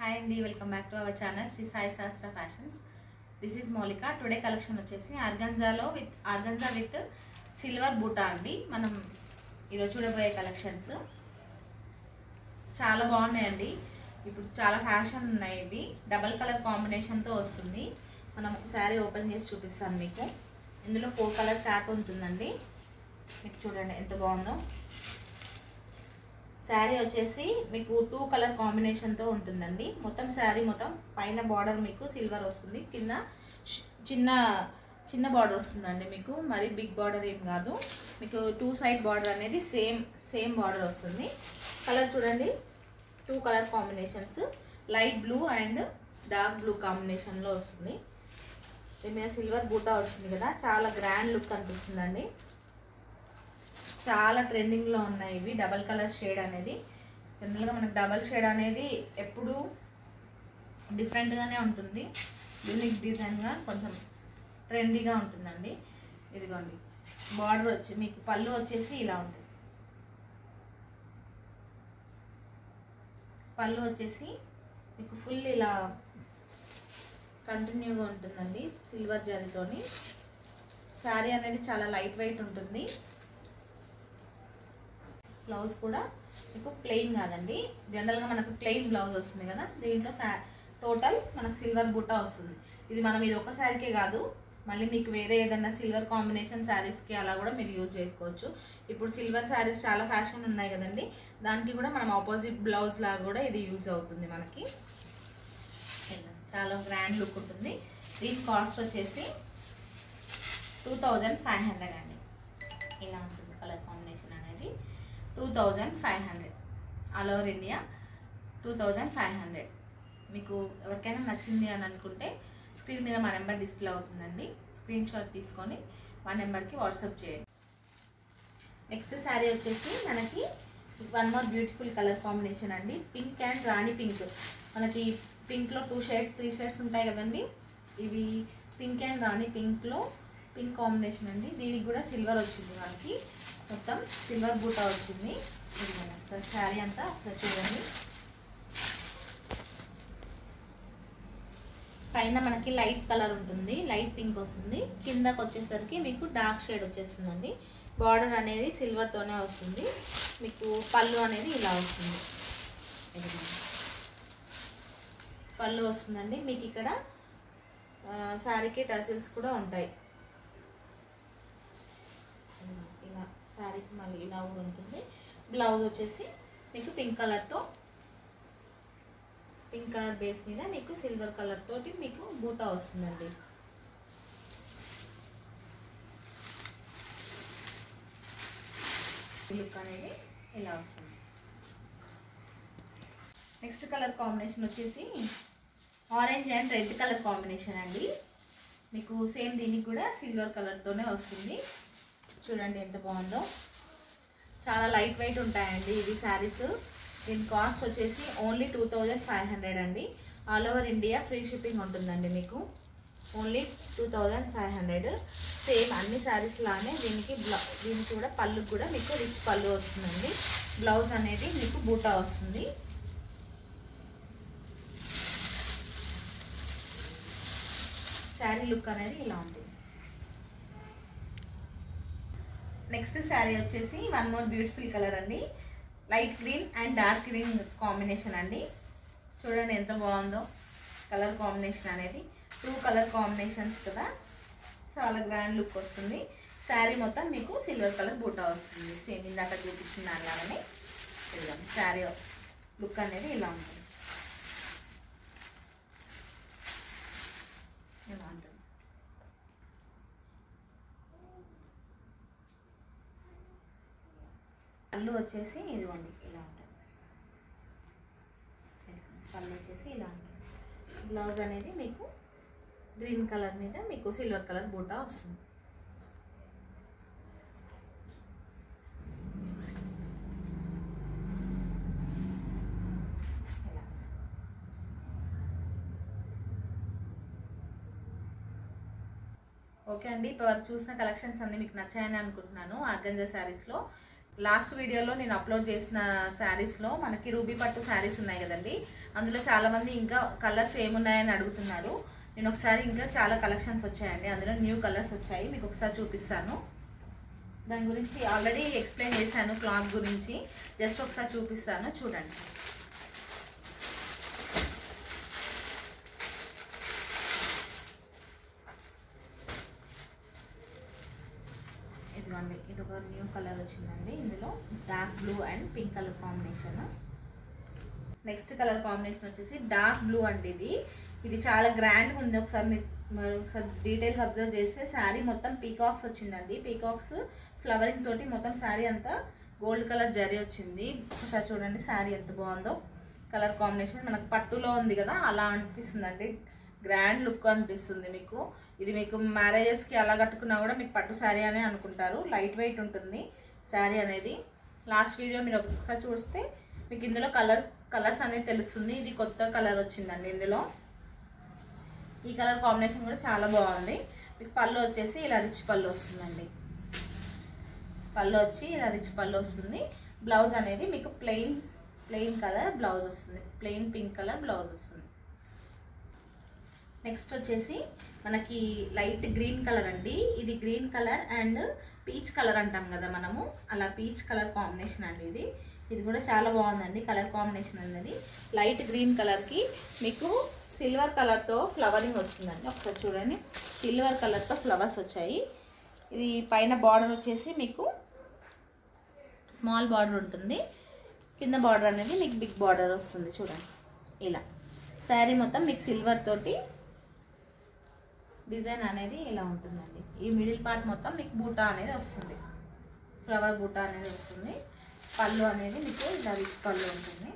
Hi అండి welcome back to our channel Sri Sai Shastra fashions this is Maulika today collection వచ్చేసి ఆర్గంజాలో with organza with silver బూటా అండి మనం ఈరోజు చూడబోయే కలెక్షన్స్ చాలా బాగున్నాయండి ఇప్పుడు చాలా ఫ్యాషన్ ఉన్నాయి ఇవి డబల్ కలర్ కాంబినేషన్తో వస్తుంది మనం ఒకసారి ఓపెన్ చేసి చూపిస్తాను మీకు ఇందులో ఫోర్ కలర్ చాట్ ఉంటుందండి మీకు చూడండి ఎంత బాగుందో శారీ వచ్చేసి మీకు టూ కలర్ కాంబినేషన్తో ఉంటుందండి మొత్తం శారీ మొత్తం పైన బార్డర్ మీకు సిల్వర్ వస్తుంది కింద ష్- చిన్న చిన్న బార్డర్ వస్తుందండి మీకు మరి బిగ్ బార్డర్ ఏం కాదు మీకు టూ సైడ్ బార్డర్ అనేది సేమ్ సేమ్ బార్డర్ వస్తుంది కలర్ చూడండి two colour combinations light blue and dark blue కాంబినేషన్లో వస్తుంది దీని మీద సిల్వర్ బూటా వచ్చింది కదా చాలా గ్రాండ్ లుక్ అనిపిస్తుందండి చాలా ట్రెండింగ్లో ఉన్నాయి ఇవి డబల్ కలర్ షేడ్ అనేది జనరల్గా మనకు డబల్ షేడ్ అనేది ఎప్పుడు డిఫరెంట్గానే ఉంటుంది యూనిక్ డిజైన్గా కొంచెం ట్రెండీగా ఉంటుందండి ఇదిగోండి బార్డర్ వచ్చి మీకు పళ్ళు వచ్చేసి ఇలా ఉంటుంది పళ్ళు వచ్చేసి మీకు ఫుల్ ఇలా కంటిన్యూగా ఉంటుందండి సిల్వర్ జరీతోని శారీ అనేది చాలా లైట్ వెయిట్ ఉంటుంది బ్లౌజ్ కూడా మీకు ప్లెయిన్ కాదండి జనరల్గా మనకు ప్లెయిన్ బ్లౌజ్ వస్తుంది కదా దీంట్లో టోటల్ మనకు సిల్వర్ బుట్ట వస్తుంది ఇది మనం ఇది ఒక శారీకే కాదు మళ్ళీ మీకు వేరే ఏదైనా సిల్వర్ కాంబినేషన్ శారీస్కి అలా కూడా మీరు యూజ్ చేసుకోవచ్చు ఇప్పుడు సిల్వర్ శారీస్ చాలా ఫ్యాషన్ ఉన్నాయి కదండి దానికి కూడా మనం ఆపోజిట్ బ్లౌజ్ లాగా కూడా ఇది యూజ్ అవుతుంది మనకి చాలా గ్రాండ్ లుక్ ఉంటుంది దీని కాస్ట్ వచ్చేసి టూ థౌజండ్ ఫైవ్ హండ్రెడ్ అండి ఇలా ఉంటుంది కలర్ కాంబినేషన్ అనేది two thousand five hundred all over India two thousand five hundred మీకు ఎవరికైనా నచ్చింది అని అనుకుంటే స్క్రీన్ మీద మా నెంబర్ డిస్ప్లే అవుతుందండి స్క్రీన్ షాట్ తీసుకొని మా నెంబర్కి వాట్సాప్ చేయండి నెక్స్ట్ శారీ వచ్చేసి మనకి one more beautiful colour combination అండి పింక్ అండ్ రాణి పింక్ మనకి పింక్లో టూ షేడ్స్ త్రీ షేడ్స్ ఉంటాయి కదండి ఇవి పింక్ అండ్ రాణి పింక్లో పింక్ కాంబినేషన్ అండి దీనికి కూడా సిల్వర్ వచ్చింది మనకి మొత్తం సిల్వర్ బూటా వచ్చింది ఇదిగోండి ఒకసారి శారీ అంతా ఒకసారి చూడండి పైన మనకి లైట్ కలర్ ఉంటుంది లైట్ పింక్ వస్తుంది కిందకి వచ్చేసరికి మీకు డార్క్ షేడ్ వచ్చేస్తుందండి బార్డర్ అనేది సిల్వర్తోనే వస్తుంది మీకు పళ్ళు అనేది ఇలా వస్తుంది ఇదిగోండి. పళ్ళు వస్తుందండి మీకు ఇక్కడ ఆ, శారీకి టసిల్స్ కూడా ఉంటాయి ఇలా శారీకి మళ్ళీ ఇలా కూడా ఉంటుంది బ్లౌజ్ వచ్చేసి మీకు పింక్ కలర్తో పింక్ కలర్ బేస్ మీద మీకు సిల్వర్ కలర్ తోటి మీకు బూటా వస్తుందండి లుక్ అనేది ఇలా వస్తుంది నెక్స్ట్ కలర్ కాంబినేషన్ వచ్చేసి orange and red colour combination అండి మీకు సేమ్ దీనికి కూడా సిల్వర్ కలర్తోనే వస్తుంది చూడండి ఎంత బాగుందో చాలా లైట్ వెయిట్ ఉంటాయండి ఇవి శారీస్ దీని కాస్ట్ వచ్చేసి only two thousand five hundred అండి all over India free shipping ఉంటుందండి మీకు only two thousand five hundred same అన్ని శారీస్ లానే దీనికి బ్లౌ దీనికి కూడా పళ్ళు కూడా మీకు రిచ్ పళ్ళు వస్తుందండి బ్లౌజ్ అనేది మీకు బూటా వస్తుంది శారీ లుక్ అనేది ఇలా ఉంటుంది నెక్స్ట్ శారీ వచ్చేసి వన్ మోర్ బ్యూటిఫుల్ కలర్ అండి light green and dark green combination అండి చూడండి ఎంత బాగుందో కలర్ కాంబినేషన్ అనేది టూ కలర్ కాంబినేషన్స్ కదా చాలా గ్రాండ్ లుక్ వస్తుంది శారీ మొత్తం మీకు సిల్వర్ కలర్ బూటా వస్తుంది సేమ్ ఇందాక చూపించిన దానిలాగానే ఇదిగో శారీ లుక్ అనేది ఇలా ఉంటుంది ఇలా ఉంటుంది పళ్ళు వచ్చేసి ఇదిగోండి ఇలా ఉంటుంది ఇదిగోండి, పళ్ళు వచ్చేసి ఇలా ఉంటుంది బ్లౌజ్ అనేది మీకు గ్రీన్ కలర్ మీద మీకు సిల్వర్ కలర్ బూటా వస్తుంది ఇలా వస్తుంది. ఓకే అండి ఇప్పుడు చూసిన కలెక్షన్స్ అన్ని మీకు నచ్చాయని అనుకుంటున్నాను ఆర్గంజా శారీస్లో లాస్ట్ వీడియోలో నేను అప్లోడ్ చేసిన శారీస్లో మనకి రూబీ పట్టు శారీస్ ఉన్నాయి కదండి అందులో చాలామంది ఇంకా కలర్స్ ఏమున్నాయని అడుగుతున్నారు నేను ఒకసారి ఇంకా చాలా కలెక్షన్స్ వచ్చాయండి అందులో న్యూ కలర్స్ వచ్చాయి మీకు ఒకసారి చూపిస్తాను దాని గురించి ఆల్రెడీ ఎక్స్ప్లెయిన్ చేశాను క్లాత్ గురించి జస్ట్ ఒకసారి చూపిస్తాను చూడండి ఇదిగోండి ఇది ఒక న్యూ కలర్ వచ్చిందండి ఇందులో dark blue and pink colour combination next colour combination వచ్చేసి డార్క్ బ్లూ అండి ఇది ఇది చాలా గ్రాండ్గా ఉంది ఒకసారి మీరు మరి ఒకసారి డీటెయిల్గా అబ్జర్వ్ చేస్తే శారీ మొత్తం పీకాక్స్ వచ్చిందండి పీకాక్స్ ఫ్లవరింగ్ తోటి మొత్తం శారీ అంతా గోల్డ్ కలర్ జరీ వచ్చింది ఒకసారి చూడండి శారీ ఎంత బాగుందో కలర్ కాంబినేషన్ మనకు పట్టులో ఉంది కదా అలా అనిపిస్తుందండి గ్రాండ్ లుక్ అనిపిస్తుంది మీకు ఇది మీకు మ్యారేజెస్కి అలా కట్టుకున్నా కూడా మీకు పట్టు శారీ అనే అనుకుంటారు లైట్ వెయిట్ ఉంటుంది శారీ అనేది లాస్ట్ వీడియో మీరు ఒకసారి చూస్తే మీకు ఇందులో కలర్ కలర్స్ అనేది తెలుస్తుంది ఇది కొత్త కలర్ వచ్చిందండి ఇందులో ఈ కలర్ కాంబినేషన్ కూడా చాలా బాగుంది మీకు పళ్ళు వచ్చేసి ఇలా రిచ్ పళ్ళు వస్తుందండి పళ్ళు వచ్చి ఇలా రిచ్ పళ్ళు వస్తుంది బ్లౌజ్ అనేది మీకు ప్లెయిన్ ప్లెయిన్ కలర్ బ్లౌజ్ వస్తుంది ప్లెయిన్ పింక్ కలర్ బ్లౌజ్ వస్తుంది నెక్స్ట్ వచ్చేసి మనకి లైట్ గ్రీన్ కలర్ అండి ఇది green colour and peach colour అంటాం కదా మనము అలా పీచ్ కలర్ కాంబినేషన్ అండి ఇది ఇది కూడా చాలా బాగుందండి కలర్ కాంబినేషన్ అనేది లైట్ గ్రీన్ కలర్కి మీకు సిల్వర్ కలర్తో ఫ్లవరింగ్ వచ్చిందండి ఒకసారి చూడండి సిల్వర్ కలర్తో ఫ్లవర్స్ వచ్చాయి ఇది పైన బార్డర్ వచ్చేసి మీకు స్మాల్ బార్డర్ ఉంటుంది కింద బార్డర్ అనేది మీకు బిగ్ బార్డర్ వస్తుంది చూడండి ఇలా శారీ మొత్తం మీకు సిల్వర్ తోటి డిజైన్ అనేది ఇలా ఉంటుందండి ఈ మిడిల్ పార్ట్ మొత్తం మీకు బూటా అనేది వస్తుంది ఫ్లవర్ బూటా అనేది వస్తుంది పళ్ళు అనేది మీకు ఇలా రిచ్ పళ్ళు ఉంటుంది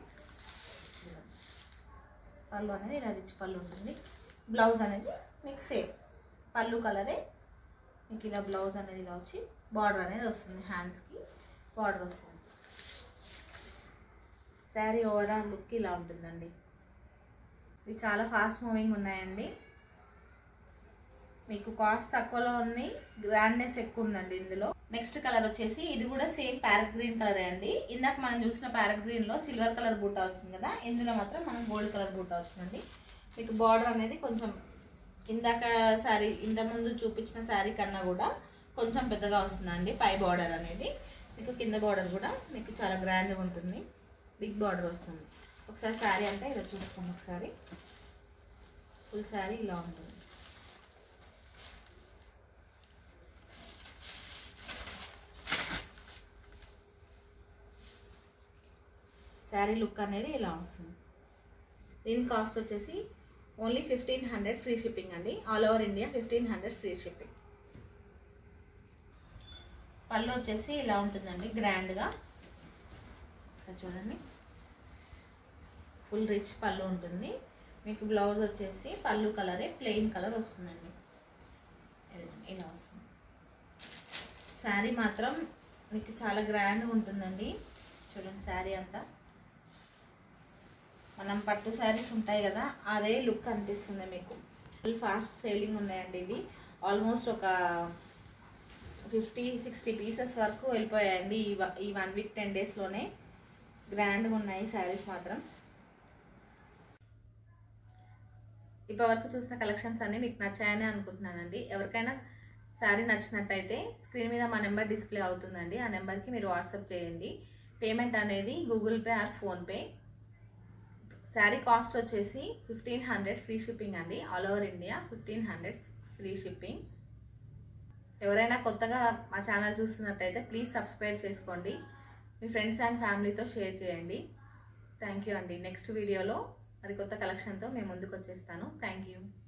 పళ్ళు అనేది ఇలా రిచ్ పళ్ళు ఉంటుంది బ్లౌజ్ అనేది మీకు సేమ్ పళ్ళు కలరే మీకు ఇలా బ్లౌజ్ అనేది ఇలా వచ్చి బార్డర్ అనేది వస్తుంది హ్యాండ్స్కి బార్డర్ వస్తుంది శారీ ఓవరాల్ లుక్ ఇలా ఉంటుందండి ఇవి చాలా ఫాస్ట్ మూవింగ్ ఉన్నాయండి మీకు కాస్ట్ తక్కువలో ఉంది గ్రాండ్నెస్ ఎక్కువ ఉందండి ఇందులో నెక్స్ట్ కలర్ వచ్చేసి ఇది కూడా సేమ్ ప్యారెట్ గ్రీన్ కలర్ అండి ఇందాక మనం చూసిన ప్యారెట్ గ్రీన్ లో సిల్వర్ కలర్ బూటా వచ్చింది కదా ఇందులో మాత్రం మనం గోల్డ్ కలర్ బూటా వచ్చిందండి మీకు బార్డర్ అనేది కొంచెం ఇందాక శారీ ఇంతకుముందు చూపించిన శారీ కన్నా కూడా కొంచెం పెద్దగా వస్తుందండి పై బార్డర్ అనేది మీకు కింద బార్డర్ కూడా మీకు చాలా గ్రాండ్గా ఉంటుంది బిగ్ బార్డర్ వస్తుంది ఒకసారి శారీ అంటే ఇలా చూసుకోండి ఒకసారి ఫుల్ శారీ ఇలా ఉంటుంది శారీ లుక్ అనేది ఇలా వస్తుంది దీని కాస్ట్ వచ్చేసి only fifteen hundred free shipping అండి all over India fifteen hundred free shipping పళ్ళు వచ్చేసి ఇలా ఉంటుందండి గ్రాండ్గా ఒకసారి చూడండి ఫుల్ రిచ్ పళ్ళు ఉంటుంది మీకు బ్లౌజ్ వచ్చేసి పళ్ళు కలరే ప్లెయిన్ కలర్ వస్తుందండి ఇదిగోండి, ఇలా వస్తుంది శారీ మాత్రం మీకు చాలా గ్రాండ్గా ఉంటుందండి చూడండి శారీ అంతా మనం పట్టు శారీస్ ఉంటాయి కదా అదే లుక్ అనిపిస్తుంది మీకు ఫుల్ ఫాస్ట్ సేలింగ్ ఉన్నాయండి ఇవి ఆల్మోస్ట్ ఒక ఫిఫ్టీ సిక్స్టీ పీసెస్ వరకు వెళ్ళిపోయాయండి ఈ వ- ఈ వన్ వీక్ టెన్ డేస్లోనే గ్రాండ్గా ఉన్నాయి శారీస్ మాత్రం ఇప్పటివరకు చూసిన కలెక్షన్స్ అన్నీ మీకు నచ్చాయని అనుకుంటున్నానండి ఎవరికైనా శారీ నచ్చినట్టయితే స్క్రీన్ మీద మా నెంబర్ డిస్ప్లే అవుతుందండి ఆ నెంబర్కి మీరు వాట్సాప్ చేయండి పేమెంట్ అనేది Google Pay or PhonePe sari cost వచ్చేసి ఫిఫ్టీన్ హండ్రెడ్ ఫ్రీ షిప్పింగ్ అండి all over India fifteen hundred free shipping ఎవరైనా కొత్తగా మా ఛానల్ చూస్తున్నట్టయితే ప్లీజ్ సబ్స్క్రైబ్ చేసుకోండి మీ ఫ్రెండ్స్ అండ్ ఫ్యామిలీతో షేర్ చేయండి థ్యాంక్ యూ అండి నెక్స్ట్ వీడియోలో మరి కొత్త కలెక్షన్తో మేము ముందుకు వచ్చేస్తాను థ్యాంక్ యూ